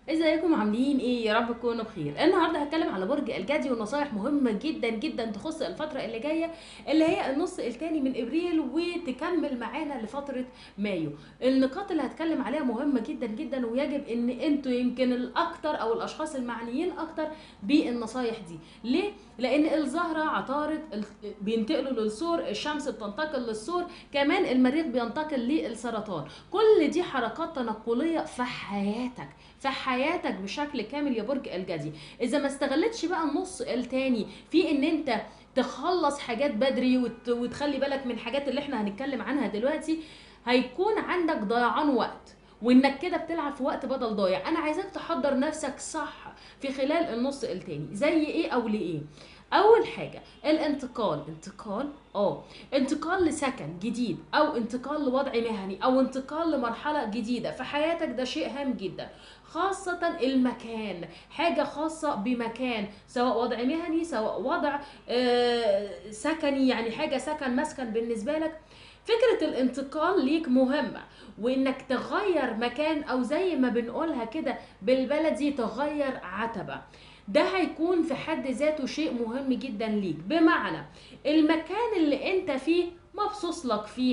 ازيكم عاملين ايه يا رب تكونوا بخير النهارده هتكلم على برج الجدي ونصايح مهمه جدا جدا تخص الفتره اللي جايه اللي هي النص الثاني من ابريل وتكمل معانا لفتره مايو النقاط اللي هتكلم عليها مهمه جدا جدا ويجب ان انتوا يمكن الاكتر او الاشخاص المعنيين اكتر بالنصايح دي ليه لان الزهره عطارد ال- بينتقلوا للثور الشمس بتنتقل للثور كمان المريخ بينتقل للسرطان كل دي حركات تنقليه في حياتك في حياتك بشكل كامل يا برج الجدي اذا ما استغلتش بقى النص التاني في ان انت تخلص حاجات بدري وت... وتخلي بالك من الحاجات اللي احنا هنتكلم عنها دلوقتي هيكون عندك ضيعان وقت وانك كده بتلعب في وقت بدل ضايع انا عايزاك تحضر نفسك صح في خلال النص التاني زي ايه او لايه اول حاجه الانتقال انتقال اه انتقال لسكن جديد او انتقال لوضع مهني او انتقال لمرحله جديده في حياتك ده شيء هام جدا خاصة المكان حاجة خاصة بمكان سواء وضع مهني سواء وضع آه، سكني يعني حاجة سكن مسكن بالنسبة لك فكرة الانتقال ليك مهمة وانك تغير مكان او زي ما بنقولها كده بالبلدي تغير عتبة ده هيكون في حد ذاته شيء مهم جدا ليك بمعنى المكان اللي انت فيه مبسوط لك فيه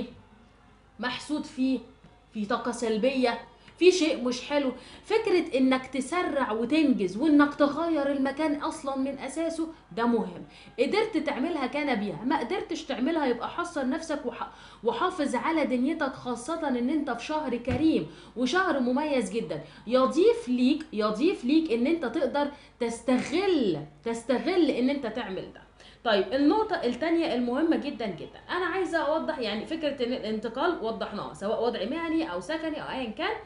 محسود فيه في طاقة سلبية في شيء مش حلو فكرة انك تسرع وتنجز وانك تغير المكان اصلا من اساسه ده مهم قدرت تعملها كان بيها ما قدرتش تعملها يبقى حصل نفسك وح... وحافظ على دنيتك خاصة ان انت في شهر كريم وشهر مميز جدا يضيف ليك يضيف ليك ان انت تقدر تستغل تستغل ان انت تعمل ده طيب النقطة التانية المهمة جدا جدا أنا عايزة أوضح يعني فكرة إن الانتقال وضحناها سواء وضع مهني أو سكني أو أيا كان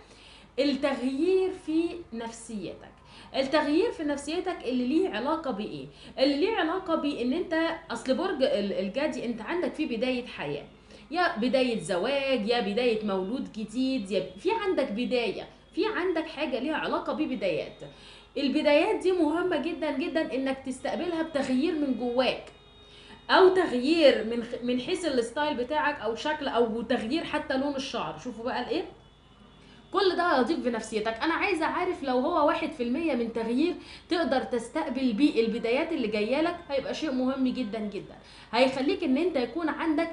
التغيير في نفسيتك التغيير في نفسيتك اللي ليه علاقة بإيه؟ اللي ليه علاقة بإن أنت أصل برج ال- الجدي أنت عندك فيه بداية حياة يا بداية زواج يا بداية مولود جديد يا في عندك بداية في عندك حاجة ليها علاقة ببدايات البدايات دي مهمة جدا جدا انك تستقبلها بتغيير من جواك او تغيير من خ- من حيث الستايل بتاعك او شكل او تغيير حتى لون الشعر شوفوا بقى الايه كل ده هيضيف بنفسيتك انا عايزه اعرف لو هو واحد في المية من تغيير تقدر تستقبل بيه البدايات اللي جايه لك هيبقى شيء مهم جدا جدا هيخليك ان انت يكون عندك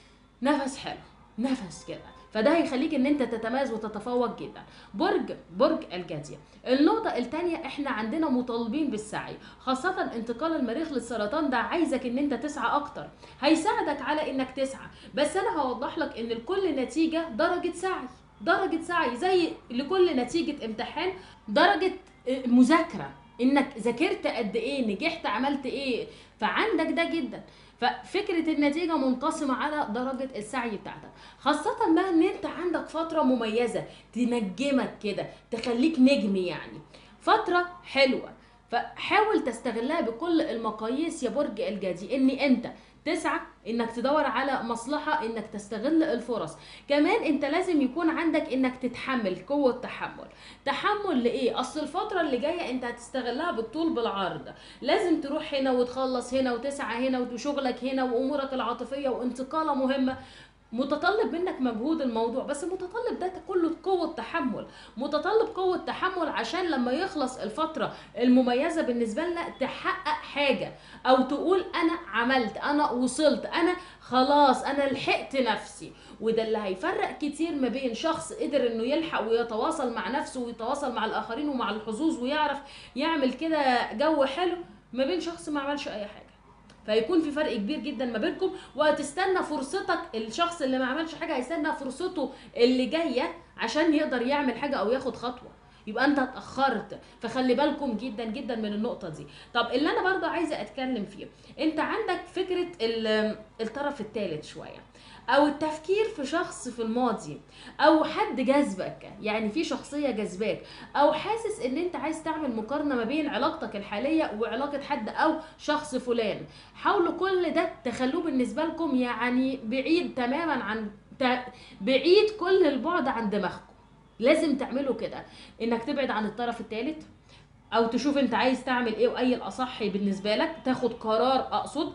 نفس حلو نفس كده فده هيخليك ان انت تتميز وتتفوق جدا برج برج الجدي النقطة التانية احنا عندنا مطالبين بالسعي خاصة انتقال المريخ للسرطان ده عايزك ان انت تسعى اكتر هيساعدك على انك تسعى بس انا هوضح لك ان لكل نتيجة درجة سعي درجة سعي زي لكل نتيجة امتحان درجة اه، مذاكرة انك ذاكرت قد ايه نجحت عملت ايه فعندك ده جدا ففكرة النتيجة منقسمة على درجة السعي بتاعتك خاصة بقى ان انت عندك فترة مميزة تنجمك كده تخليك نجم يعني فترة حلوة فحاول تستغلها بكل المقاييس يا برج الجدي ان انت تسعى انك تدور على مصلحة انك تستغل الفرص كمان انت لازم يكون عندك انك تتحمل قوة تحمل تحمل لايه اصل الفترة اللي جاية انت هتستغلها بالطول بالعرض لازم تروح هنا وتخلص هنا وتسعى هنا وشغلك هنا وامورك العاطفية وانتقالة مهمة متطلب منك مجهود الموضوع بس متطلب ده كله قوة تحمل متطلب قوة تحمل عشان لما يخلص الفترة المميزة بالنسبة لنا تحقق حاجة او تقول انا عملت انا وصلت انا خلاص انا لحقت نفسي وده اللي هيفرق كتير ما بين شخص قدر انه يلحق ويتواصل مع نفسه ويتواصل مع الاخرين ومع الحظوظ ويعرف يعمل كده جو حلو ما بين شخص ما عملش اي حاجة فيكون في فرق كبير جدا ما بينكم وهتستنى فرصتك الشخص اللي ما عملش حاجه هيستنى فرصته اللي جايه عشان يقدر يعمل حاجه او ياخد خطوه يبقى انت اتاخرت فخلي بالكم جدا جدا من النقطه دي طب اللي انا برضه عايزه اتكلم فيه انت عندك فكره ال- الطرف الثالث شويه او التفكير في شخص في الماضي او حد جذبك يعني في شخصيه جذباك او حاسس ان انت عايز تعمل مقارنه ما بين علاقتك الحاليه وعلاقه حد او شخص فلان حاولوا كل ده تخلوه بالنسبه لكم يعني بعيد تماما عن ت- بعيد كل البعد عن دماغكم لازم تعملوا كده انك تبعد عن الطرف الثالث او تشوف انت عايز تعمل ايه واي الاصح بالنسبه لك تاخد قرار اقصد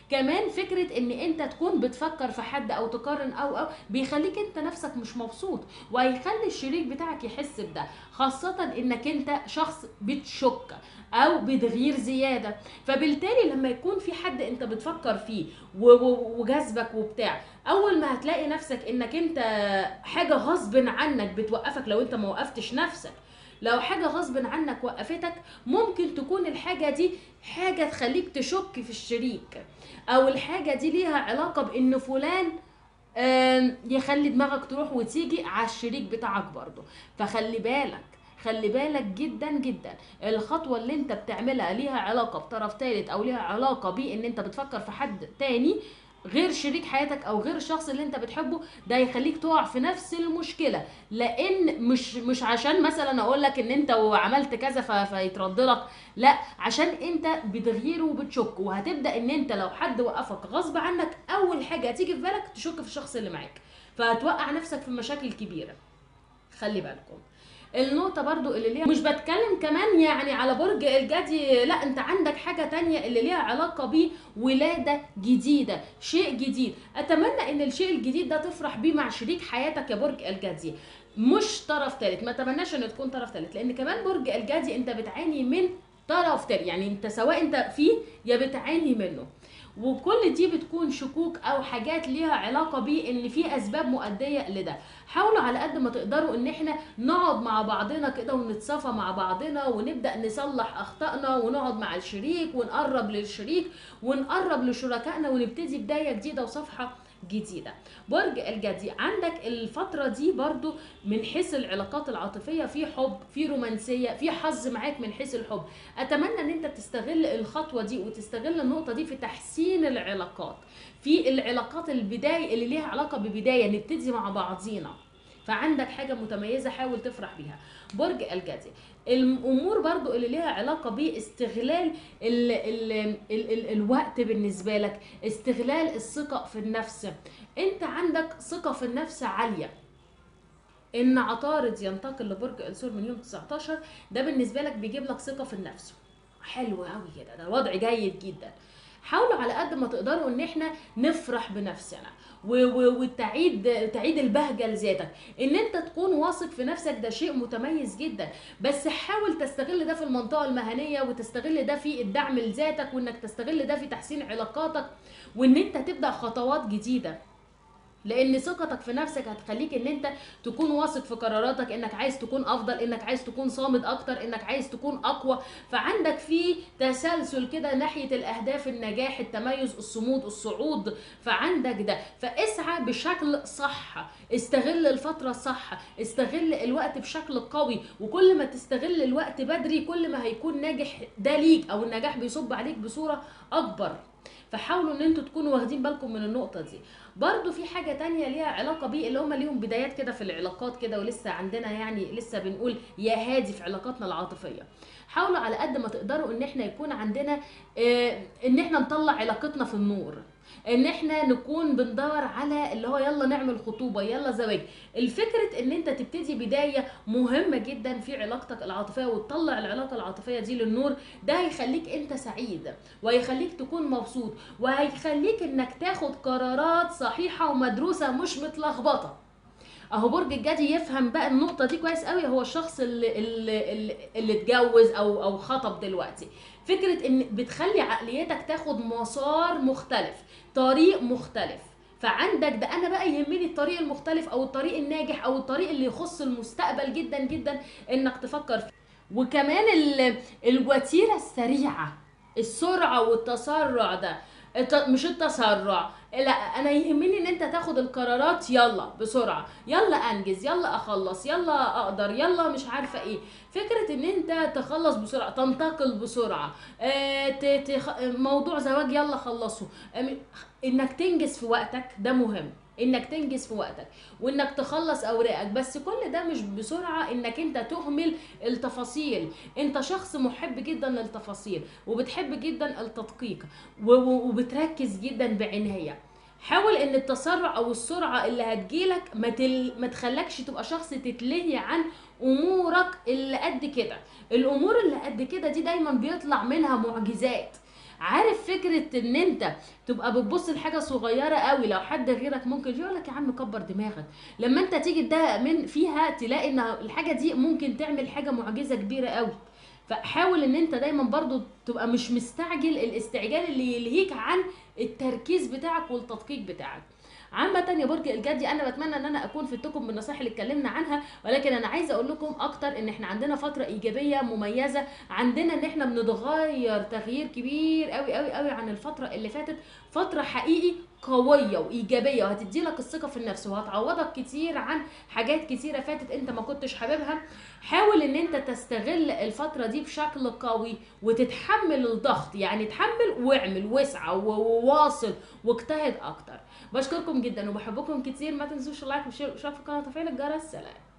كمان فكره ان انت تكون بتفكر في حد او تقارن او او بيخليك انت نفسك مش مبسوط وهيخلي الشريك بتاعك يحس بده خاصه انك انت شخص بتشك او بتغير زياده فبالتالي لما يكون في حد انت بتفكر فيه و- و- وجذبك وبتاع اول ما هتلاقي نفسك انك انت حاجه غصب عنك بتوقفك لو انت ما وقفتش نفسك لو حاجة غصب عنك وقفتك ممكن تكون الحاجة دي حاجة تخليك تشك في الشريك أو الحاجة دي ليها علاقة بإن فلان آم، يخلي دماغك تروح وتيجي على الشريك بتاعك برضه فخلي بالك خلي بالك جدا جدا الخطوة اللي انت بتعملها ليها علاقة بطرف تالت او ليها علاقة بان انت بتفكر في حد تاني غير شريك حياتك او غير الشخص اللي انت بتحبه ده يخليك تقع في نفس المشكله لان مش مش عشان مثلا اقول لك ان انت وعملت كذا ف- فيترد لك لا عشان انت بتغير وبتشك وهتبدا ان انت لو حد وقفك غصب عنك اول حاجه هتيجي في بالك تشك في الشخص اللي معاك فهتوقع نفسك في مشاكل كبيره خلي بالكم النقطة برضو اللي ليها مش بتكلم كمان يعني على برج الجدي لا انت عندك حاجة تانية اللي ليها علاقة بولادة جديدة شيء جديد اتمنى ان الشيء الجديد ده تفرح بيه مع شريك حياتك يا برج الجدي مش طرف تالت ما اتمناش ان تكون طرف تالت لان كمان برج الجدي انت بتعاني من طرف تالت يعني انت سواء انت فيه يا بتعاني منه وكل دي بتكون شكوك او حاجات ليها علاقه بيه ان في اسباب مؤديه لده حاولوا على قد ما تقدروا ان احنا نقعد مع بعضنا كده ونتصافى مع بعضنا ونبدا نصلح اخطائنا ونقعد مع الشريك ونقرب للشريك ونقرب لشركائنا ونبتدي بدايه جديده وصفحه جديده برج الجدي عندك الفتره دي برضو من حيث العلاقات العاطفيه في حب في رومانسيه في حظ معاك من حيث الحب اتمنى ان انت تستغل الخطوه دي وتستغل النقطه دي في تحسين العلاقات في العلاقات البدايه اللي ليها علاقه ببدايه نبتدي مع بعضينا فعندك حاجه متميزه حاول تفرح بيها برج الجدي الامور برضو اللي ليها علاقه باستغلال ال ال ال ال الوقت بالنسبه لك استغلال الثقه في النفس انت عندك ثقه في النفس عاليه ان عطارد ينتقل لبرج الثور من يوم 19 ده بالنسبه لك بيجيب لك ثقه في النفس حلو قوي كده ده وضع جيد جدا حاولوا على قد ما تقدروا ان احنا نفرح بنفسنا و- و- وتعيد تعيد البهجه لذاتك ان انت تكون واثق في نفسك ده شيء متميز جدا بس حاول تستغل ده في المنطقه المهنيه وتستغل ده في الدعم لذاتك وانك تستغل ده في تحسين علاقاتك وان انت تبدا خطوات جديده لان ثقتك في نفسك هتخليك ان انت تكون واثق في قراراتك انك عايز تكون افضل انك عايز تكون صامد اكتر انك عايز تكون اقوى فعندك في تسلسل كده ناحيه الاهداف النجاح التميز الصمود الصعود فعندك ده فاسعى بشكل صح استغل الفتره صح استغل الوقت بشكل قوي وكل ما تستغل الوقت بدري كل ما هيكون ناجح ده ليك او النجاح بيصب عليك بصوره اكبر فحاولوا ان انتوا تكونوا واخدين بالكم من النقطه دي برضو في حاجه تانية ليها علاقه بيه اللي هم ليهم بدايات كده في العلاقات كده ولسه عندنا يعني لسه بنقول يا هادي في علاقاتنا العاطفيه حاولوا على قد ما تقدروا ان احنا يكون عندنا آه، ان احنا نطلع علاقتنا في النور ان احنا نكون بندور على اللي هو يلا نعمل خطوبه يلا زواج الفكره ان انت تبتدي بدايه مهمه جدا في علاقتك العاطفيه وتطلع العلاقه العاطفيه دي للنور ده هيخليك انت سعيد وهيخليك تكون مبسوط وهيخليك انك تاخد قرارات صحيحه ومدروسه مش متلخبطه اهو برج الجدي يفهم بقى النقطه دي كويس قوي هو الشخص اللي اللي, اللي, اللي اتجوز او او خطب دلوقتي فكره ان بتخلي عقليتك تاخد مسار مختلف طريق مختلف فعندك ده انا بقى يهمني الطريق المختلف او الطريق الناجح او الطريق اللي يخص المستقبل جدا جدا انك تفكر فيه وكمان ال- الوتيره السريعه السرعه والتسرع ده الت- مش التسرع لا انا يهمني ان انت تاخد القرارات يلا بسرعه يلا انجز يلا اخلص يلا اقدر يلا مش عارفه ايه فكره ان انت تخلص بسرعه تنتقل بسرعه آه ت- تخ- موضوع زواج يلا خلصه آم، انك تنجز في وقتك ده مهم انك تنجز في وقتك وانك تخلص اوراقك بس كل ده مش بسرعه انك انت تهمل التفاصيل انت شخص محب جدا للتفاصيل وبتحب جدا التدقيق و- و- وبتركز جدا بعنايه حاول ان التسرع او السرعه اللي هتجيلك ما, تل... ما تخلكش تبقى شخص تتلهي عن امورك اللي قد كده الامور اللي قد كده دي دايما بيطلع منها معجزات عارف فكره ان انت تبقى بتبص لحاجه صغيره قوي لو حد غيرك ممكن يقول لك يا عم كبر دماغك لما انت تيجي تضايق من فيها تلاقي ان الحاجه دي ممكن تعمل حاجه معجزه كبيره قوي فحاول ان انت دايما برضو تبقى مش مستعجل الاستعجال اللي يلهيك عن التركيز بتاعك والتدقيق بتاعك عامة يا برج الجدي انا بتمنى ان انا اكون فدتكم بالنصائح اللي اتكلمنا عنها ولكن انا عايزه اقول لكم اكتر ان احنا عندنا فتره ايجابيه مميزه عندنا ان احنا بنتغير تغيير كبير قوي قوي قوي عن الفتره اللي فاتت فتره حقيقي قويه وايجابيه وهتدي لك الثقه في النفس وهتعوضك كتير عن حاجات كتيره فاتت انت ما كنتش حاببها حاول ان انت تستغل الفتره دي بشكل قوي وتتحمل الضغط يعني تحمل واعمل واسعى وواصل واجتهد اكتر بشكركم جدا وبحبكم كتير ما تنسوش اللايك والشير والاشتراك في القناه وتفعيل الجرس سلام